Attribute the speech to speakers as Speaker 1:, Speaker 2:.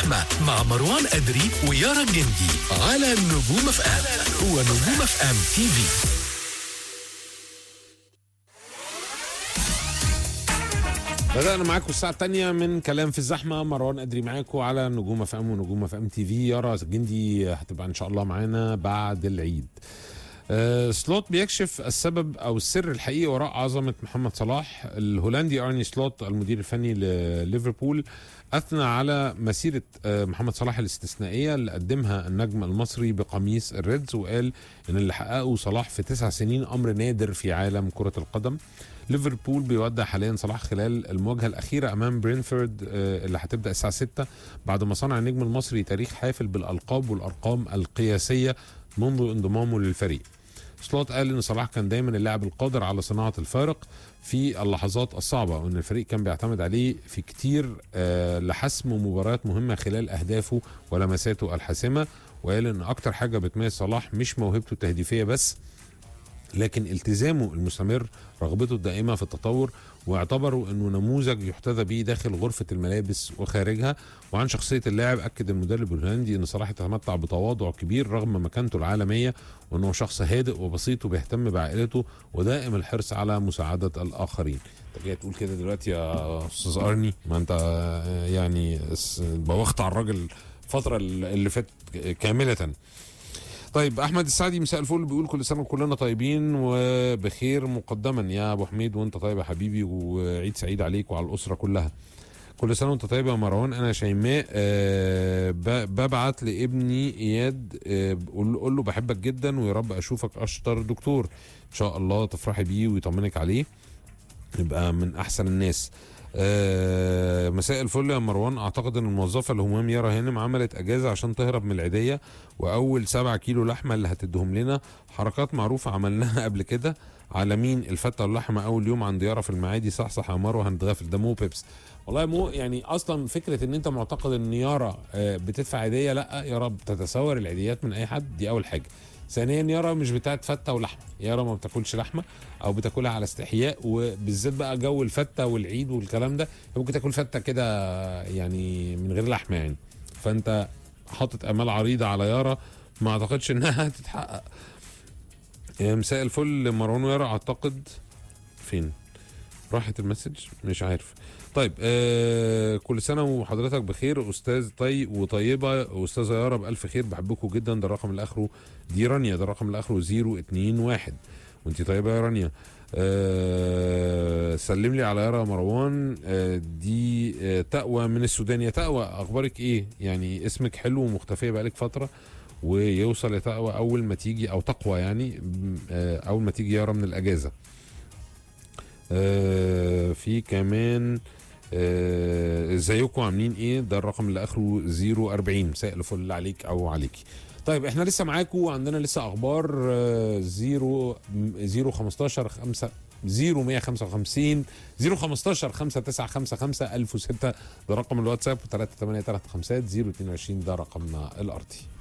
Speaker 1: الزحمة مع مروان أدري ويارا الجندي على نجوم اف ام هو نجوم اف ام تي في
Speaker 2: بدأنا معاكم الساعة الثانية من كلام في الزحمة مروان أدري معاكم على نجوم اف ام ونجوم اف ام تي في يارا الجندي هتبقى إن شاء الله معانا بعد العيد. آه سلوت بيكشف السبب أو السر الحقيقي وراء عظمة محمد صلاح الهولندي أرني سلوت المدير الفني لليفربول أثنى على مسيرة آه محمد صلاح الاستثنائية اللي قدمها النجم المصري بقميص الريدز وقال إن اللي حققه صلاح في تسع سنين أمر نادر في عالم كرة القدم. ليفربول بيودع حاليا صلاح خلال المواجهه الاخيره امام برينفورد آه، اللي هتبدا الساعه 6 بعد ما صنع النجم المصري تاريخ حافل بالالقاب والارقام القياسيه منذ انضمامه للفريق. سلوت قال ان صلاح كان دايما اللاعب القادر على صناعه الفارق في اللحظات الصعبه وان الفريق كان بيعتمد عليه في كتير آه، لحسم مباريات مهمه خلال اهدافه ولمساته الحاسمه وقال ان اكتر حاجه بتميز صلاح مش موهبته التهديفيه بس لكن التزامه المستمر رغبته الدائمه في التطور واعتبروا انه نموذج يحتذى به داخل غرفه الملابس وخارجها وعن شخصيه اللاعب اكد المدرب الهولندي ان صلاح يتمتع بتواضع كبير رغم مكانته العالميه وانه شخص هادئ وبسيط وبيهتم بعائلته ودائم الحرص على مساعده الاخرين انت جاي تقول كده دلوقتي يا استاذ ارني ما انت آه، يعني اس- بوخت على الراجل الفتره اللي فاتت كامله طيب احمد السعدي مساء الفل بيقول كل سنه وكلنا طيبين وبخير مقدما يا ابو حميد وانت طيب يا حبيبي وعيد سعيد عليك وعلى الاسره كلها كل سنه وانت طيب يا مروان انا شيماء آه، ب- ببعت لابني اياد آه، قول قول له بحبك جدا ويا رب اشوفك اشطر دكتور ان شاء الله تفرحي بيه ويطمنك عليه يبقى من احسن الناس آه مساء الفل يا مروان اعتقد ان الموظفه اللي همام يارا هانم عملت اجازه عشان تهرب من العيديه واول سبعة كيلو لحمه اللي هتديهم لنا حركات معروفه عملناها قبل كده على مين الفته واللحمه اول يوم عند يارا في المعادي صحصح يا مروه هنتغافل ده مو بيبس والله يا مو يعني اصلا فكره ان انت معتقد ان يارا آه، بتدفع عيديه لا يارا بتتسور العيديات من اي حد دي اول حاجه ثانيا يارا مش بتاعت فته ولحمه يارا ما بتاكلش لحمه او بتاكلها على استحياء وبالذات بقى جو الفته والعيد والكلام ده ممكن تاكل فته كده يعني من غير لحمه يعني فانت حاطط امال عريضه على يارا ما اعتقدش انها هتتحقق آه، مساء الفل مروان ويارا اعتقد فين راحت المسج مش عارف طيب آه كل سنه وحضرتك بخير استاذ طي وطيبه استاذه يارا بالف خير بحبكم جدا ده الرقم اللي اخره دي رانيا ده الرقم اللي اخره 021 وانت طيبه يا رانيا آه سلم لي على يارا يا مروان آه دي آه تقوى من السودان يا تقوى اخبارك ايه يعني اسمك حلو ومختفيه بقالك فتره ويوصل يا تقوى اول ما تيجي او تقوى يعني م- آه اول ما تيجي يارا من الاجازه آه في كمان آه، ازيكم عاملين ايه ده الرقم اللي اخره 040 مساء الفل عليك او عليكي طيب احنا لسه معاكم عندنا لسه اخبار 0 0 15 5 0155 015 5955 1006 ده رقم الواتساب 383 022 ده رقمنا الارضي